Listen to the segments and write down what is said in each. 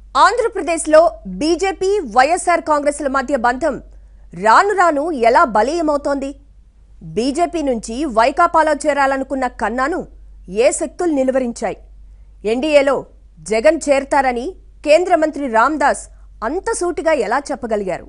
ఆంధ్రప్రదేశ్లో బీజేపీ వైఎస్ఆర్ కాంగ్రెస్ల మధ్య బంధం రాను రాను ఎలా బలీయమవుతోంది బీజేపీ నుంచి వైకాపాలో చేరాలనుకున్న కన్నాను ఏ శక్తులు నిలువరించాయి ఎన్డీఏలో జగన్ చేరతారని కేంద్ర మంత్రి రామ్దాస్ అంత సూటిగా ఎలా చెప్పగలిగారు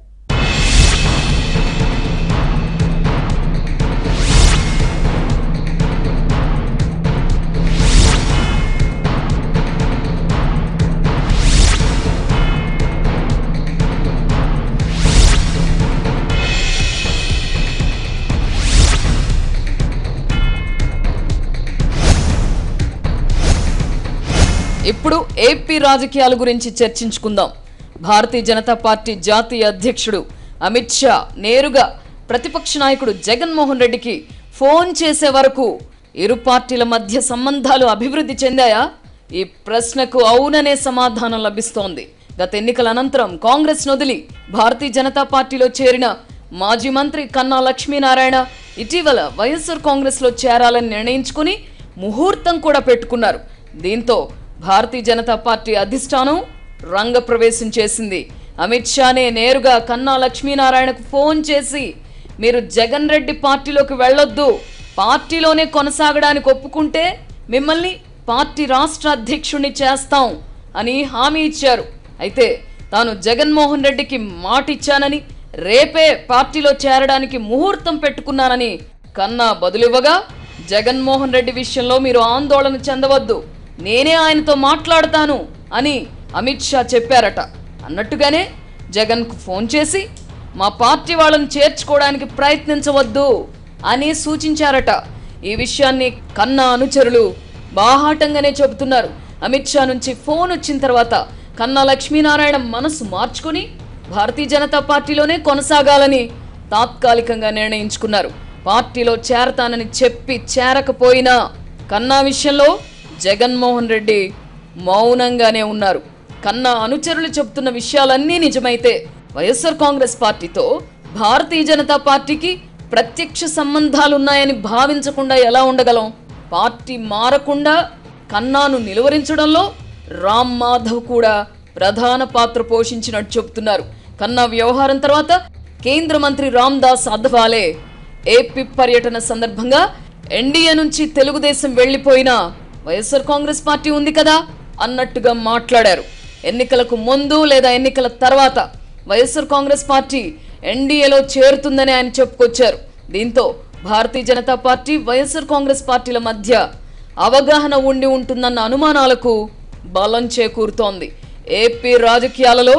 ఇప్పుడు ఏపీ రాజకీయాల గురించి చర్చించుకుందాం భారతీయ జనతా పార్టీ జాతీయ అధ్యక్షుడు అమిత్ షా నేరుగా ప్రతిపక్ష నాయకుడు జగన్మోహన్ రెడ్డికి ఫోన్ చేసే వరకు ఇరు పార్టీల మధ్య సంబంధాలు అభివృద్ధి చెందాయా ఈ ప్రశ్నకు అవుననే సమాధానం లభిస్తోంది గత ఎన్నికల అనంతరం కాంగ్రెస్ వదిలి భారతీయ జనతా పార్టీలో చేరిన మాజీ మంత్రి కన్నా లక్ష్మీనారాయణ ఇటీవల వైఎస్ఆర్ కాంగ్రెస్లో చేరాలని నిర్ణయించుకుని ముహూర్తం కూడా పెట్టుకున్నారు దీంతో భారతీయ జనతా పార్టీ అధిష్టానం రంగప్రవేశం చేసింది అమిత్ షానే నేరుగా కన్నా లక్ష్మీనారాయణకు ఫోన్ చేసి మీరు జగన్ రెడ్డి పార్టీలోకి వెళ్ళొద్దు పార్టీలోనే కొనసాగడానికి ఒప్పుకుంటే మిమ్మల్ని పార్టీ రాష్ట్ర అధ్యక్షుణ్ణి చేస్తాం అని హామీ ఇచ్చారు అయితే తాను జగన్మోహన్ రెడ్డికి మాటిచ్చానని రేపే పార్టీలో చేరడానికి ముహూర్తం పెట్టుకున్నానని కన్నా బదులివ్వగా జగన్మోహన్ రెడ్డి విషయంలో మీరు ఆందోళన చెందవద్దు నేనే ఆయనతో మాట్లాడతాను అని అమిత్ షా చెప్పారట అన్నట్టుగానే జగన్కు ఫోన్ చేసి మా పార్టీ వాళ్ళని చేర్చుకోవడానికి ప్రయత్నించవద్దు అని సూచించారట ఈ విషయాన్ని కన్నా అనుచరులు బాహాటంగానే చెబుతున్నారు అమిత్ షా నుంచి ఫోన్ వచ్చిన తర్వాత కన్నా లక్ష్మీనారాయణ మనసు మార్చుకుని భారతీయ జనతా పార్టీలోనే కొనసాగాలని తాత్కాలికంగా నిర్ణయించుకున్నారు పార్టీలో చేరతానని చెప్పి చేరకపోయినా కన్నా విషయంలో జగన్మోహన్ రెడ్డి మౌనంగానే ఉన్నారు కన్నా అనుచరులు చెబుతున్న విషయాలన్నీ నిజమైతే వైఎస్ఆర్ కాంగ్రెస్ పార్టీతో భారతీయ జనతా పార్టీకి ప్రత్యక్ష సంబంధాలున్నాయని భావించకుండా ఎలా ఉండగలం పార్టీ మారకుండా కన్నాను నిలువరించడంలో రామ్ మాధవ్ కూడా ప్రధాన పాత్ర పోషించినట్టు చెబుతున్నారు కన్నా వ్యవహారం తర్వాత కేంద్ర మంత్రి రామ్ దాస్ అథవాలే ఏపీ పర్యటన సందర్భంగా ఎన్డీఏ నుంచి తెలుగుదేశం వెళ్లిపోయినా వైఎస్ఆర్ కాంగ్రెస్ పార్టీ ఉంది కదా అన్నట్టుగా మాట్లాడారు ఎన్నికలకు ముందు లేదా ఎన్నికల తర్వాత వైఎస్ఆర్ కాంగ్రెస్ పార్టీ ఎన్డీఏలో చేరుతుందని ఆయన చెప్పుకొచ్చారు దీంతో Bharatiya Janata party YSR Congress పార్టీల మధ్య అవగాహన ఉండి ఉంటుందన్న అనుమానాలకు బలం చేకూరుతోంది ఏపీ రాజకీయాలలో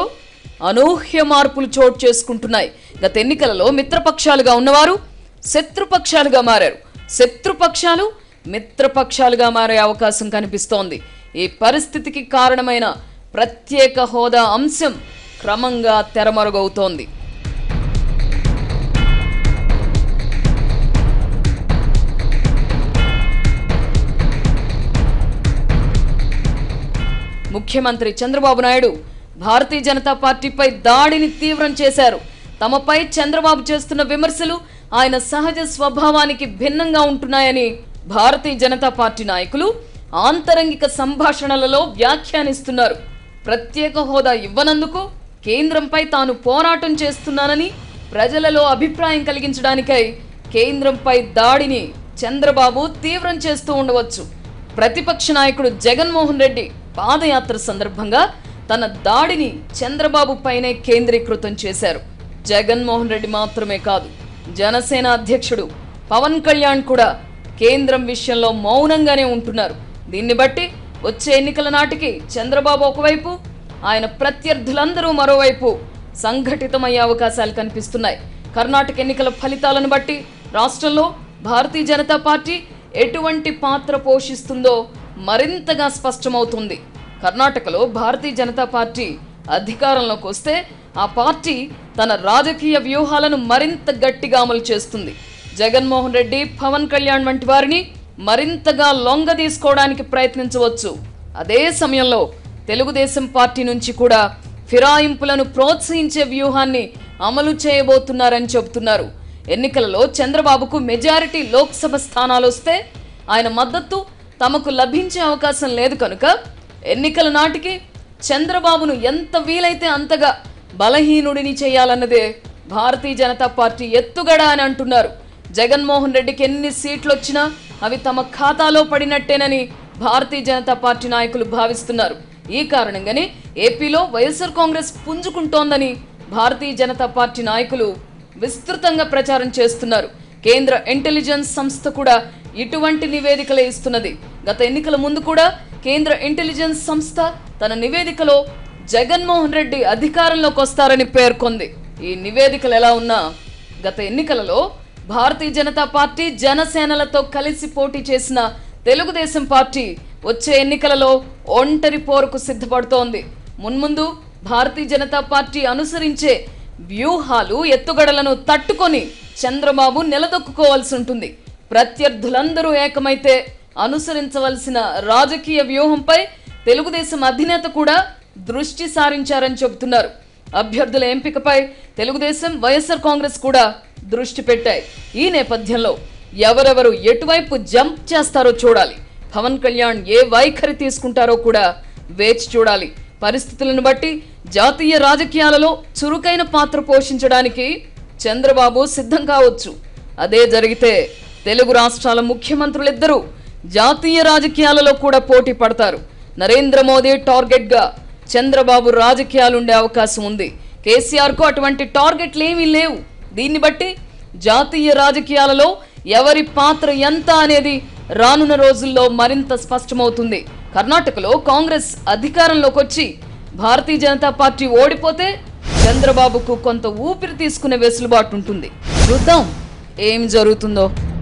అనూహ్య మార్పులు చోటు చేసుకుంటున్నాయి గత ఎన్నికలలో మిత్రపక్షాలుగా ఉన్నవారు శత్రుపక్షాలుగా మారారు శత్రుపక్షాలు మిత్రపక్షాలుగా మారే అవకాశం కనిపిస్తోంది ఈ పరిస్థితికి కారణమైన ప్రత్యేక హోదా అంశం క్రమంగా తెరమరుగవుతోంది ముఖ్యమంత్రి చంద్రబాబు నాయుడు భారతీయ జనతా పార్టీపై దాడిని తీవ్రం చేశారు తమపై చంద్రబాబు చేస్తున్న విమర్శలు ఆయన సహజ స్వభావానికి భిన్నంగా ఉంటున్నాయని భారతీయ జనతా పార్టీ నాయకులు ఆంతరంగిక సంభాషణలలో వ్యాఖ్యానిస్తున్నారు ప్రత్యేక హోదా ఇవ్వనందుకు కేంద్రంపై తాను పోరాటం చేస్తున్నానని ప్రజలలో అభిప్రాయం కలిగించడానికై కేంద్రంపై దాడిని చంద్రబాబు తీవ్రం చేస్తూ ఉండవచ్చు ప్రతిపక్ష నాయకుడు జగన్మోహన్ రెడ్డి పాదయాత్ర సందర్భంగా తన దాడిని చంద్రబాబు పైనే కేంద్రీకృతం చేశారు జగన్మోహన్ రెడ్డి మాత్రమే కాదు జనసేన అధ్యక్షుడు పవన్ కళ్యాణ్ కూడా కేంద్రం విషయంలో మౌనంగానే ఉంటున్నారు దీన్ని బట్టి వచ్చే ఎన్నికల నాటికి చంద్రబాబు ఒకవైపు ఆయన ప్రత్యర్థులందరూ మరోవైపు సంఘటితమయ్యే అవకాశాలు కనిపిస్తున్నాయి కర్ణాటక ఎన్నికల ఫలితాలను బట్టి రాష్ట్రంలో భారతీయ జనతా పార్టీ ఎటువంటి పాత్ర పోషిస్తుందో మరింతగా స్పష్టమవుతుంది కర్ణాటకలో భారతీయ జనతా పార్టీ అధికారంలోకి వస్తే ఆ పార్టీ తన రాజకీయ వ్యూహాలను మరింత గట్టిగా అమలు చేస్తుంది జగన్మోహన్ రెడ్డి పవన్ కళ్యాణ్ వంటి వారిని మరింతగా లొంగ తీసుకోవడానికి ప్రయత్నించవచ్చు అదే సమయంలో తెలుగుదేశం పార్టీ నుంచి కూడా ఫిరాయింపులను ప్రోత్సహించే వ్యూహాన్ని అమలు చేయబోతున్నారని చెబుతున్నారు ఎన్నికలలో చంద్రబాబుకు మెజారిటీ లోక్సభ స్థానాలు వస్తే ఆయన మద్దతు తమకు లభించే అవకాశం లేదు కనుక ఎన్నికల నాటికి చంద్రబాబును ఎంత వీలైతే అంతగా బలహీనుడిని చేయాలన్నదే భారతీయ జనతా పార్టీ ఎత్తుగడ అని అంటున్నారు జగన్మోహన్ రెడ్డికి ఎన్ని సీట్లు వచ్చినా అవి తమ ఖాతాలో పడినట్టేనని భారతీయ జనతా పార్టీ నాయకులు భావిస్తున్నారు ఈ కారణంగానే ఏపీలో వైఎస్ఆర్ కాంగ్రెస్ పుంజుకుంటోందని భారతీయ జనతా పార్టీ నాయకులు విస్తృతంగా ప్రచారం చేస్తున్నారు కేంద్ర ఇంటెలిజెన్స్ సంస్థ కూడా ఇటువంటి నివేదికలే ఇస్తున్నది గత ఎన్నికల ముందు కూడా కేంద్ర ఇంటెలిజెన్స్ సంస్థ తన నివేదికలో జగన్మోహన్ రెడ్డి అధికారంలోకి వస్తారని పేర్కొంది ఈ నివేదికలు ఎలా ఉన్నా గత ఎన్నికలలో భారతీయ జనతా పార్టీ జనసేనలతో కలిసి పోటీ చేసిన తెలుగుదేశం పార్టీ వచ్చే ఎన్నికలలో ఒంటరి పోరుకు సిద్ధపడుతోంది మున్ముందు భారతీయ జనతా పార్టీ అనుసరించే వ్యూహాలు ఎత్తుగడలను తట్టుకొని చంద్రబాబు నిలదొక్కుకోవాల్సి ఉంటుంది ప్రత్యర్థులందరూ ఏకమైతే అనుసరించవలసిన రాజకీయ వ్యూహంపై తెలుగుదేశం అధినేత కూడా దృష్టి సారించారని చెబుతున్నారు అభ్యర్థుల ఎంపికపై తెలుగుదేశం వైఎస్ఆర్ కాంగ్రెస్ కూడా దృష్టి పెట్టాయి ఈ నేపథ్యంలో ఎవరెవరు ఎటువైపు జంప్ చేస్తారో చూడాలి పవన్ కళ్యాణ్ ఏ వైఖరి తీసుకుంటారో కూడా వేచి చూడాలి పరిస్థితులను బట్టి జాతీయ రాజకీయాలలో చురుకైన పాత్ర పోషించడానికి చంద్రబాబు సిద్ధం కావచ్చు అదే జరిగితే తెలుగు రాష్ట్రాల ముఖ్యమంత్రులిద్దరూ జాతీయ రాజకీయాలలో కూడా పోటీ పడతారు నరేంద్ర మోదీ టార్గెట్గా చంద్రబాబు రాజకీయాలుండే అవకాశం ఉంది కేసీఆర్కు అటువంటి టార్గెట్లు ఏమీ లేవు దీన్ని బట్టి జాతీయ రాజకీయాలలో ఎవరి పాత్ర ఎంత అనేది రానున్న రోజుల్లో మరింత స్పష్టమవుతుంది కర్ణాటకలో కాంగ్రెస్ అధికారంలోకి వచ్చి భారతీయ జనతా పార్టీ ఓడిపోతే చంద్రబాబుకు కొంత ఊపిరి తీసుకునే వెసులుబాటు ఉంటుంది చూద్దాం ఏం జరుగుతుందో